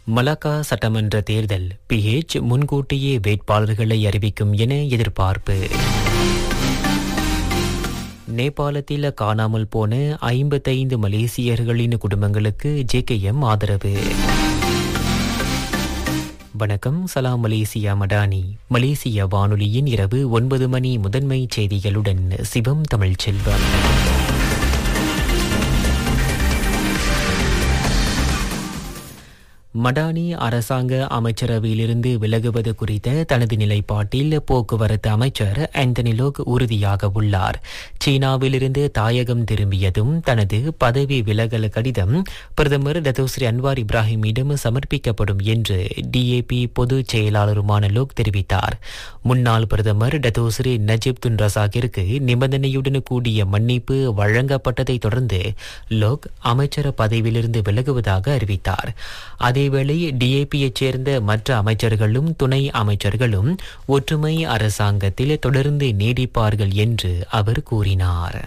Malacca சட்டமன்ற தேர்தல் pH முன்கூட்டியே வேட்பாளர்களை அறிவிக்கும் என எதிர்பார்ப்பு நேபாளத்தில் காணாமல் போன ஐம்பத்தைந்து மலேசியர்களின் குடும்பங்களுக்கு ஜேகேஎம் ஆதரவு வணக்கம் சலாம் மலேசியா மடானி மலேசிய வானொலியின் இரவு ஒன்பது மணி முதன்மை செய்திகளுடன் சிவம் தமிழ்ச்செல்வம் மடானி அரசாங்க அமைச்சரவையிலிருந்து விலகுவது குறித்த தனது நிலைப்பாட்டில் போக்குவரத்து அமைச்சர் ஆந்தனி லோக் உறுதியாக உள்ளார் சீனாவிலிருந்து தாயகம் திரும்பியதும் தனது பதவி விலகல் கடிதம் பிரதமர் டத்தோஸ்ரீ அன்வார் இப்ராஹிமிடம் சமர்ப்பிக்கப்படும் என்று டிஏபி பொதுச் செயலாளருமான லோக் தெரிவித்தார் முன்னாள் பிரதமர் டத்தோஸ்ரீ நஜீப் துன் ரசாக்கிற்கு நிபந்தனையுடன் கூடிய மன்னிப்பு வழங்கப்பட்டதை தொடர்ந்து லோக் அமைச்சர் பதவியிலிருந்து விலகுவதாக அறிவித்தார் அதேவேளை டிஏபியைச் சேர்ந்த மற்ற அமைச்சர்களும் துணை அமைச்சர்களும் ஒற்றுமை அரசாங்கத்தில் தொடர்ந்து நீடிப்பார்கள் என்று அவர் கூறினார்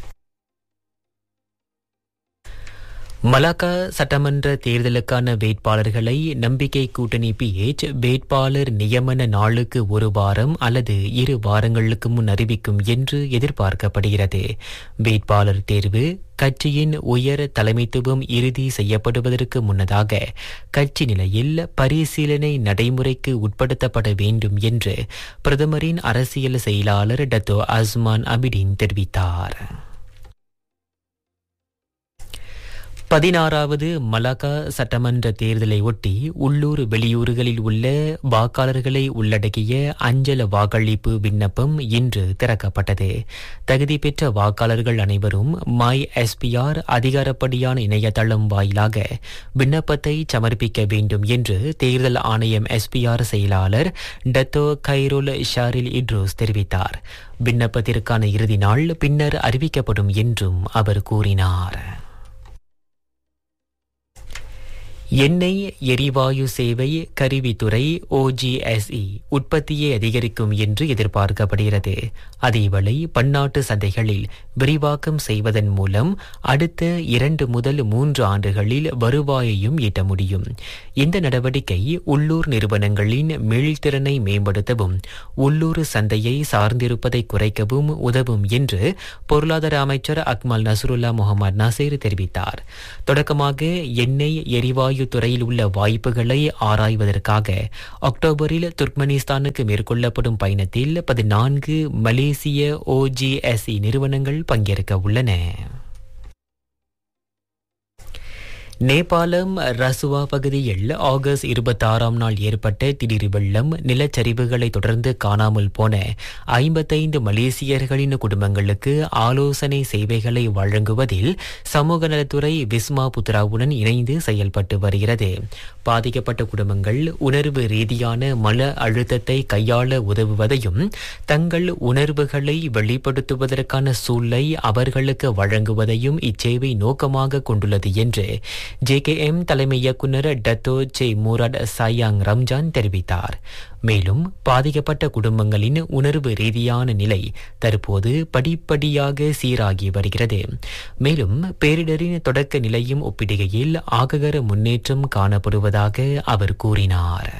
மலாக்கா சட்டமன்ற தேர்தலுக்கான வேட்பாளர்களை நம்பிக்கை கூட்டணி பிஎச் வேட்பாளர் நியமன நாளுக்கு ஒரு வாரம் அல்லது இரு வாரங்களுக்கு முன் அறிவிக்கும் என்று எதிர்பார்க்கப்படுகிறது வேட்பாளர் தேர்வு கட்சியின் உயர் தலைமைத்துவம் இறுதி செய்யப்படுவதற்கு முன்னதாக கட்சி நிலையில் பரிசீலனை நடைமுறைக்கு உட்படுத்தப்பட வேண்டும் என்று பிரதமரின் அரசியல் செயலாளர் டத்தோ அஸ்மான் அபிடின் தெரிவித்தார் பதினாறாவது மலாக்கா சட்டமன்ற தேர்தலை ஒட்டி உள்ளூர் வெளியூர்களில் உள்ள வாக்காளர்களை உள்ளடக்கிய அஞ்சல் வாக்களிப்பு விண்ணப்பம் இன்று திறக்கப்பட்டது தகுதி பெற்ற வாக்காளர்கள் அனைவரும் மை எஸ்பிஆர் அதிகாரப்படியான இணையதளம் வாயிலாக விண்ணப்பத்தை சமர்ப்பிக்க வேண்டும் என்று தேர்தல் ஆணையம் எஸ்பிஆர் செயலாளர் டத்தோ கைரோல் ஷாரில் இட்ரோஸ் தெரிவித்தார் விண்ணப்பத்திற்கான இறுதி நாள் பின்னர் அறிவிக்கப்படும் என்றும் அவர் கூறினார் எண்ணெய் எரிவாயு சேவை கருவித்துறை ஓஜிஎஸ்இ உற்பத்தியை அதிகரிக்கும் என்று எதிர்பார்க்கப்படுகிறது அதேவேளை பன்னாட்டு சந்தைகளில் விரிவாக்கம் செய்வதன் மூலம் அடுத்த இரண்டு முதல் மூன்று ஆண்டுகளில் வருவாயையும் ஈட்ட முடியும் இந்த நடவடிக்கை உள்ளூர் நிறுவனங்களின் மீள்திறனை மேம்படுத்தவும் உள்ளூர் சந்தையை சார்ந்திருப்பதை குறைக்கவும் உதவும் என்று பொருளாதார அமைச்சர் அக்மல் நசருல்லா முகமது நசீர் தெரிவித்தார் தொடக்கமாக எண்ணெய் எரிவாயு எரிவாயு துறையில் உள்ள வாய்ப்புகளை ஆராய்வதற்காக அக்டோபரில் துர்க்மெனிஸ்தானுக்கு மேற்கொள்ளப்படும் பயணத்தில் பதினான்கு மலேசிய ஓஜிஎஸ்இ நிறுவனங்கள் பங்கேற்க உள்ளன நேபாளம் ரசுவா பகுதியில் ஆகஸ்ட் இருபத்தாறாம் நாள் ஏற்பட்ட திடீர் வெள்ளம் நிலச்சரிவுகளை தொடர்ந்து காணாமல் போன ஐம்பத்தைந்து மலேசியர்களின் குடும்பங்களுக்கு ஆலோசனை சேவைகளை வழங்குவதில் சமூக நலத்துறை விஸ்மா புத்ராவுடன் இணைந்து செயல்பட்டு வருகிறது பாதிக்கப்பட்ட குடும்பங்கள் உணர்வு ரீதியான மன அழுத்தத்தை கையாள உதவுவதையும் தங்கள் உணர்வுகளை வெளிப்படுத்துவதற்கான சூழலை அவர்களுக்கு வழங்குவதையும் இச்சேவை நோக்கமாக கொண்டுள்ளது என்று ஜேகேஎம் தலைமை இயக்குநர் Dato J Murad Sayang Ramjan தெரிவித்தார் மேலும் பாதிக்கப்பட்ட குடும்பங்களின் உணர்வு ரீதியான நிலை தற்போது படிப்படியாக சீராகி வருகிறது மேலும் பேரிடரின் தொடக்க நிலையும் ஒப்பிடுகையில் ஆககர முன்னேற்றம் காணப்படுவதாக அவர் கூறினார்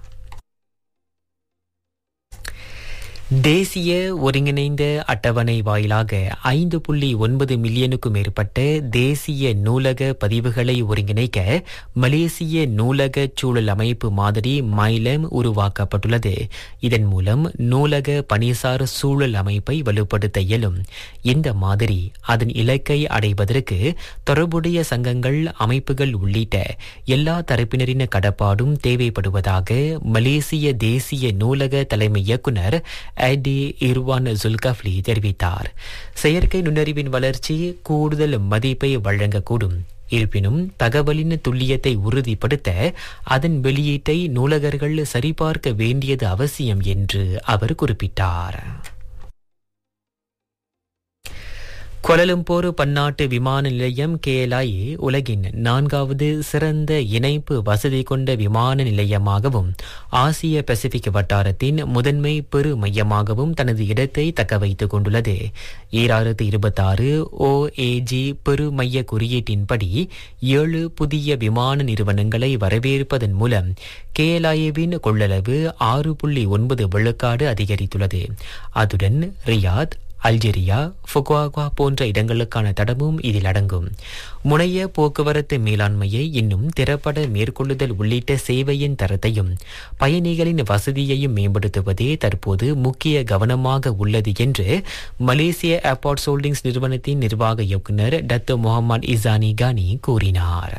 தேசிய ஒருங்கிணைந்த அட்டவணை வாயிலாக ஐந்து புள்ளி ஒன்பது மில்லியனுக்கும் மேற்பட்ட தேசிய நூலக பதிவுகளை ஒருங்கிணைக்க மலேசிய நூலக சூழல் அமைப்பு மாதிரி மைலம் உருவாக்கப்பட்டுள்ளது இதன் மூலம் நூலக பணிசார் சூழல் அமைப்பை வலுப்படுத்த இயலும் இந்த மாதிரி அதன் இலக்கை அடைவதற்கு தொடர்புடைய சங்கங்கள் அமைப்புகள் உள்ளிட்ட எல்லா தரப்பினரின் கடப்பாடும் தேவைப்படுவதாக மலேசிய தேசிய நூலக தலைமை இயக்குநர் ஐடி இர்வான் ஜுல்கஃப்லி தெரிவித்தார் செயற்கை நுண்ணறிவின் வளர்ச்சி கூடுதல் மதிப்பை வழங்கக்கூடும் இருப்பினும் தகவலின் துல்லியத்தை உறுதிப்படுத்த அதன் வெளியீட்டை நூலகர்கள் சரிபார்க்க வேண்டியது அவசியம் என்று அவர் குறிப்பிட்டார் கொலலம்பூர் பன்னாட்டு விமான நிலையம் கேஎல்ஐ உலகின் நான்காவது சிறந்த இணைப்பு வசதி கொண்ட விமான நிலையமாகவும் ஆசிய பசிபிக் வட்டாரத்தின் முதன்மை பெரு மையமாகவும் தனது இடத்தை தக்க வைத்துக் கொண்டுள்ளது ஈராயிரத்து இருபத்தாறு ஓஏஜி பெரு மைய குறியீட்டின்படி ஏழு புதிய விமான நிறுவனங்களை வரவேற்பதன் மூலம் கேஎல்ஐவின் கொள்ளளவு ஆறு புள்ளி ஒன்பது விழுக்காடு அதிகரித்துள்ளது அதுடன் ரியாத் அல்ஜீரியா ஃபுகுவாகுவா போன்ற இடங்களுக்கான தடமும் இதில் அடங்கும் முனைய போக்குவரத்து மேலாண்மையை இன்னும் திறப்பட மேற்கொள்ளுதல் உள்ளிட்ட சேவையின் தரத்தையும் பயணிகளின் வசதியையும் மேம்படுத்துவதே தற்போது முக்கிய கவனமாக உள்ளது என்று மலேசிய ஏர்போர்ட்ஸ் ஹோல்டிங்ஸ் நிறுவனத்தின் நிர்வாக இயக்குநர் டத்து முகமது இசானி கானி கூறினார்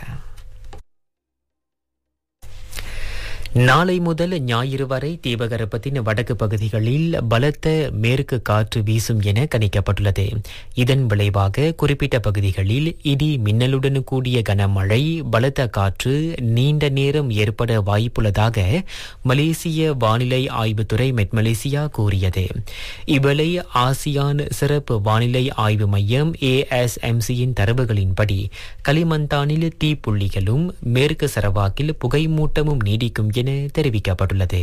நாளை முதல் ஞாயிறு வரை தீபகற்பத்தின் வடக்கு பகுதிகளில் பலத்த மேற்கு காற்று வீசும் என கணிக்கப்பட்டுள்ளது இதன் விளைவாக குறிப்பிட்ட பகுதிகளில் இடி மின்னலுடன் கூடிய கனமழை பலத்த காற்று நீண்ட நேரம் ஏற்பட வாய்ப்புள்ளதாக மலேசிய வானிலை ஆய்வுத்துறை மெட்மலேசியா கூறியது இவ்வேளை ஆசியான் சிறப்பு வானிலை ஆய்வு மையம் ஏஎஸ்எம்சியின் தரவுகளின்படி களிமந்தானில் தீப்புள்ளிகளும் மேற்கு சரவாக்கில் புகைமூட்டமும் நீடிக்கும் என தெரிவிக்கப்பட்டுள்ளது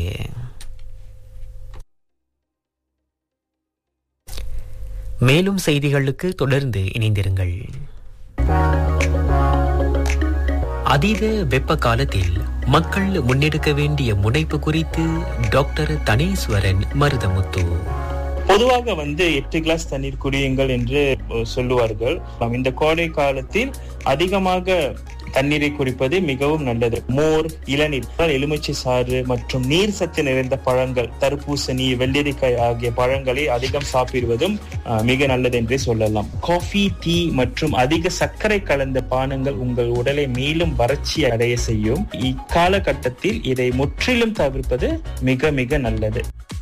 மேலும் செய்திகளுக்கு தொடர்ந்து இணைந்திருங்கள் அதீத வெப்ப காலத்தில் மக்கள் முன்னெடுக்க வேண்டிய முனைப்பு குறித்து டாக்டர் தனேஸ்வரன் மருதமுத்து பொதுவாக வந்து எட்டு கிளாஸ் தண்ணீர் குடியுங்கள் என்று சொல்லுவார்கள் இந்த கோடை காலத்தில் அதிகமாக தண்ணீரை குடிப்பது மிகவும் நல்லது மோர் இளநீர் எலுமிச்சை சாறு மற்றும் நீர் சத்து நிறைந்த பழங்கள் தர்பூசணி வெள்ளரிக்காய் ஆகிய பழங்களை அதிகம் சாப்பிடுவதும் மிக நல்லது என்றே சொல்லலாம் காஃபி டீ மற்றும் அதிக சர்க்கரை கலந்த பானங்கள் உங்கள் உடலை மேலும் வறட்சி அடைய செய்யும் இக்காலகட்டத்தில் இதை முற்றிலும் தவிர்ப்பது மிக மிக நல்லது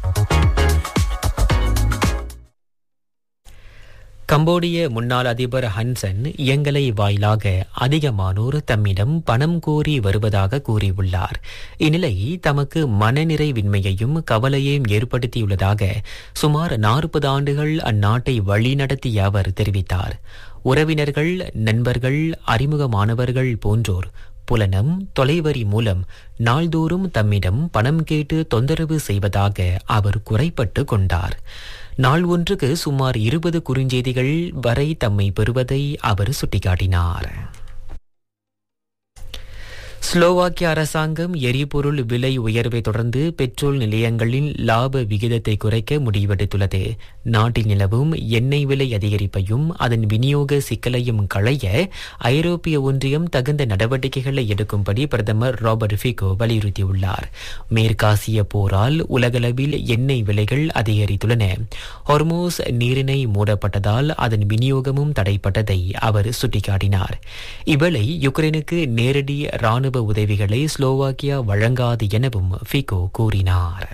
கம்போடிய முன்னாள் அதிபர் ஹன்சன் இயங்கலை வாயிலாக அதிகமானோர் தம்மிடம் பணம் கோரி வருவதாக கூறியுள்ளார் இந்நிலை தமக்கு மனநிறைவின்மையையும் கவலையையும் ஏற்படுத்தியுள்ளதாக சுமார் நாற்பது ஆண்டுகள் அந்நாட்டை வழிநடத்திய அவர் தெரிவித்தார் உறவினர்கள் நண்பர்கள் அறிமுகமானவர்கள் போன்றோர் புலனம் தொலைவரி மூலம் நாள்தோறும் தம்மிடம் பணம் கேட்டு தொந்தரவு செய்வதாக அவர் குறைப்பட்டு கொண்டார் நாள் ஒன்றுக்கு சுமார் இருபது குறுஞ்செய்திகள் வரை தம்மை பெறுவதை அவர் சுட்டிக்காட்டினார் ஸ்லோவாக்கிய அரசாங்கம் எரிபொருள் விலை உயர்வை தொடர்ந்து பெட்ரோல் நிலையங்களின் லாப விகிதத்தை குறைக்க முடிவெடுத்துள்ளது நாட்டில் நிலவும் எண்ணெய் விலை அதிகரிப்பையும் அதன் விநியோக சிக்கலையும் களைய ஐரோப்பிய ஒன்றியம் தகுந்த நடவடிக்கைகளை எடுக்கும்படி பிரதமர் ராபர்ட் ஃபிகோ வலியுறுத்தியுள்ளார் மேற்காசிய போரால் உலகளவில் எண்ணெய் விலைகள் அதிகரித்துள்ளன ஹொர்மோஸ் நீரிணை மூடப்பட்டதால் அதன் விநியோகமும் தடைப்பட்டதை அவர் சுட்டிக்காட்டினார் இவ்வேளை யுக்ரைனுக்கு நேரடி ராணுவ உதவிகளை ஸ்லோவாக்கியா வழங்காது எனவும் ஃபிகோ கூறினார்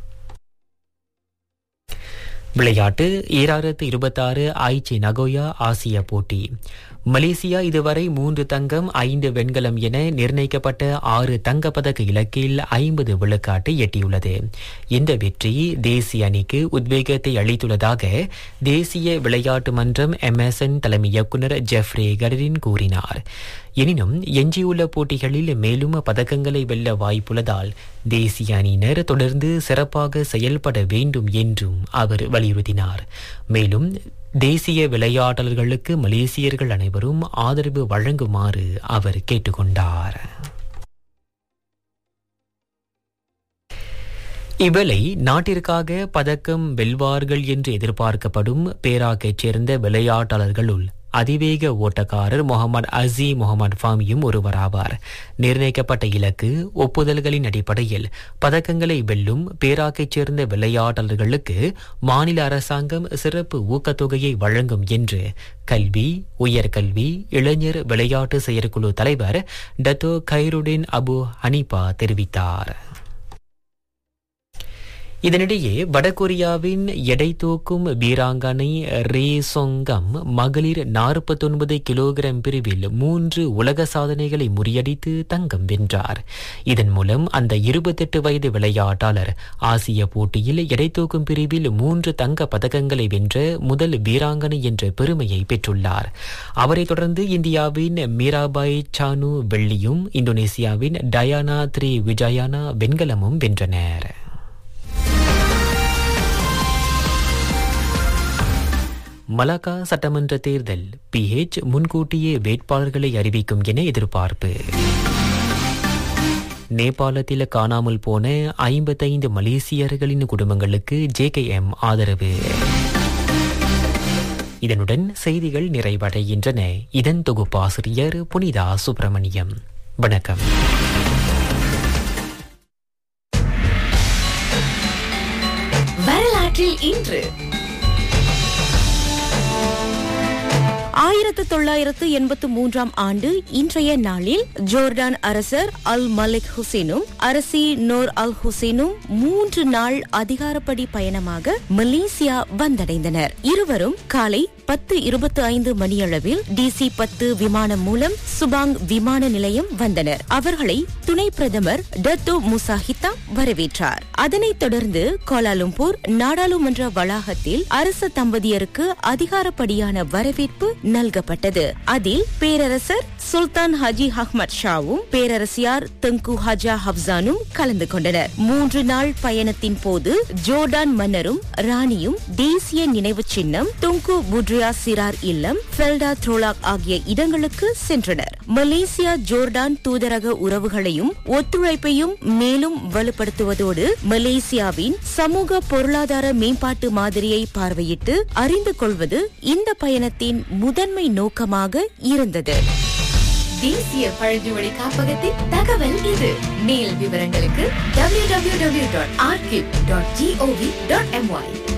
விளையாட்டு ஈராயிரத்து இருபத்தாறு ஐச்சி நகோயா ஆசிய போட்டி மலேசியா இதுவரை மூன்று தங்கம் ஐந்து வெண்கலம் என நிர்ணயிக்கப்பட்ட ஆறு தங்கப்பதக்க இலக்கில் ஐம்பது விழுக்காட்டை எட்டியுள்ளது இந்த வெற்றி தேசிய அணிக்கு உத்வேகத்தை அளித்துள்ளதாக தேசிய விளையாட்டு மன்றம் எம்எஸ்என் தலைமை இயக்குநர் ஜெஃப்ரே கரரின் கூறினார் எனினும் எஞ்சியுள்ள போட்டிகளில் மேலும் பதக்கங்களை வெல்ல வாய்ப்புள்ளதால் தேசிய அணியினர் தொடர்ந்து சிறப்பாக செயல்பட வேண்டும் என்றும் அவர் வலியுறுத்தினார் மேலும் தேசிய விளையாட்டாளர்களுக்கு மலேசியர்கள் அனைவரும் ஆதரவு வழங்குமாறு அவர் கேட்டுக்கொண்டார் இவ்வேளை நாட்டிற்காக பதக்கம் வெல்வார்கள் என்று எதிர்பார்க்கப்படும் பேராக்கைச் சேர்ந்த விளையாட்டாளர்களுள் அதிவேக ஓட்டக்காரர் முகமது அசி முகமது ஃபாமியும் ஒருவராவார் நிர்ணயிக்கப்பட்ட இலக்கு ஒப்புதல்களின் அடிப்படையில் பதக்கங்களை வெல்லும் பேராக்கைச் சேர்ந்த விளையாட்டாளர்களுக்கு மாநில அரசாங்கம் சிறப்பு ஊக்கத்தொகையை வழங்கும் என்று கல்வி உயர்கல்வி இளைஞர் விளையாட்டு செயற்குழு தலைவர் டத்தோ கைருடின் அபு ஹனீபா தெரிவித்தார் இதனிடையே வடகொரியாவின் எடை தூக்கும் வீராங்கனை ரே சொங்கம் மகளிர் நாற்பத்தொன்பது கிலோகிராம் பிரிவில் மூன்று உலக சாதனைகளை முறியடித்து தங்கம் வென்றார் இதன் மூலம் அந்த இருபத்தெட்டு வயது விளையாட்டாளர் ஆசிய போட்டியில் எடை தூக்கும் பிரிவில் மூன்று தங்க பதக்கங்களை வென்ற முதல் வீராங்கனை என்ற பெருமையை பெற்றுள்ளார் அவரைத் தொடர்ந்து இந்தியாவின் மீராபாய் சானு வெள்ளியும் இந்தோனேசியாவின் டயானா த்ரி விஜயானா வெண்கலமும் வென்றனர் மலாக்கா சட்டமன்ற தேர்தல் பிஹெச் முன்கூட்டியே வேட்பாளர்களை அறிவிக்கும் என எதிர்பார்ப்பு நேபாளத்தில் காணாமல் போன ஐம்பத்தைந்து மலேசியர்களின் குடும்பங்களுக்கு ஜேகேஎம் ஆதரவு இதனுடன் செய்திகள் நிறைவடைகின்றன இதன் தொகுப்பாசிரியர் புனிதா சுப்பிரமணியம் வணக்கம் வரலாற்றில் இன்று ஆயிரத்து தொள்ளாயிரத்து எண்பத்து மூன்றாம் ஆண்டு இன்றைய நாளில் ஜோர்டான் அரசர் அல் மலிக் ஹுசேனும் அரசி நோர் அல் ஹுசேனும் மூன்று நாள் அதிகாரப்படி பயணமாக மலேசியா வந்தடைந்தனர் இருவரும் காலை பத்து இருபத்தி ஐந்து மணியளவில் டிசி பத்து விமானம் மூலம் சுபாங் விமான நிலையம் வந்தனர் அவர்களை துணை பிரதமர் டத்தோ முசாஹிதா வரவேற்றார் அதனைத் தொடர்ந்து கோலாலும்பூர் நாடாளுமன்ற வளாகத்தில் அரச தம்பதியருக்கு அதிகாரப்படியான வரவேற்பு நல்கப்பட்டது அதில் பேரரசர் சுல்தான் ஹஜி அஹ்மத் ஷாவும் பேரரசியார் தெங்கு ஹஜா ஹப்சானும் கலந்து கொண்டனர் மூன்று நாள் பயணத்தின் போது ஜோர்டான் மன்னரும் ராணியும் தேசிய நினைவு சின்னம் துங்கு புட்ரியா சிரார் இல்லம் ஃபெல்டா த்ரோலாக் ஆகிய இடங்களுக்கு சென்றனர் மலேசியா ஜோர்டான் தூதரக உறவுகளையும் ஒத்துழைப்பையும் மேலும் வலுப்படுத்துவதோடு மலேசியாவின் சமூக பொருளாதார மேம்பாட்டு மாதிரியை பார்வையிட்டு அறிந்து கொள்வது இந்த பயணத்தின் முதன்மை நோக்கமாக இருந்தது தேசிய பழங்குடி காப்பகத்தின் தகவல் இது மேல் விவரங்களுக்கு www.archive.gov.my